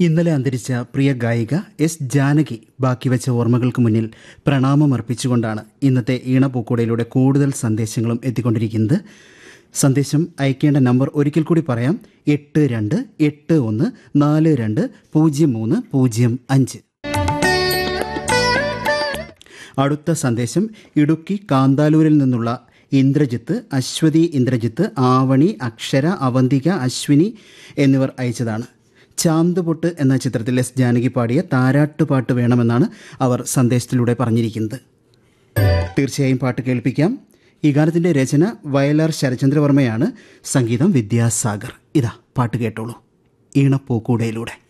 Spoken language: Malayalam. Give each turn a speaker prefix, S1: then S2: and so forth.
S1: ഇന്നലെ അന്തരിച്ച പ്രിയ ഗായിക എസ് ജാനകി ബാക്കി വെച്ച ഓർമ്മകൾക്ക് മുന്നിൽ പ്രണാമം അർപ്പിച്ചുകൊണ്ടാണ് ഇന്നത്തെ ഈണപ്പൂക്കൂടയിലൂടെ കൂടുതൽ സന്ദേശങ്ങളും എത്തിക്കൊണ്ടിരിക്കുന്നത് സന്ദേശം അയക്കേണ്ട നമ്പർ ഒരിക്കൽ കൂടി പറയാം എട്ട് രണ്ട് എട്ട് ഒന്ന് നാല് രണ്ട് പൂജ്യം മൂന്ന് പൂജ്യം അഞ്ച് അടുത്ത സന്ദേശം ഇടുക്കി കാന്താലൂരിൽ നിന്നുള്ള ഇന്ദ്രജിത്ത് അശ്വതി ഇന്ദ്രജിത്ത് ആവണി അക്ഷര അവന്തിക അശ്വിനി എന്നിവർ അയച്ചതാണ് ചാന്തുപൊട്ട് എന്ന ചിത്രത്തിൽ എസ് ജാനകി പാടിയ താരാട്ടുപാട്ട് വേണമെന്നാണ് അവർ സന്ദേശത്തിലൂടെ പറഞ്ഞിരിക്കുന്നത് തീർച്ചയായും പാട്ട് കേൾപ്പിക്കാം ഈ ഗാനത്തിൻ്റെ രചന വയലാർ ശരചന്ദ്രവർമ്മയാണ് സംഗീതം വിദ്യാസാഗർ ഇതാ പാട്ട് കേട്ടോളൂ ഈണപ്പൂക്കൂടയിലൂടെ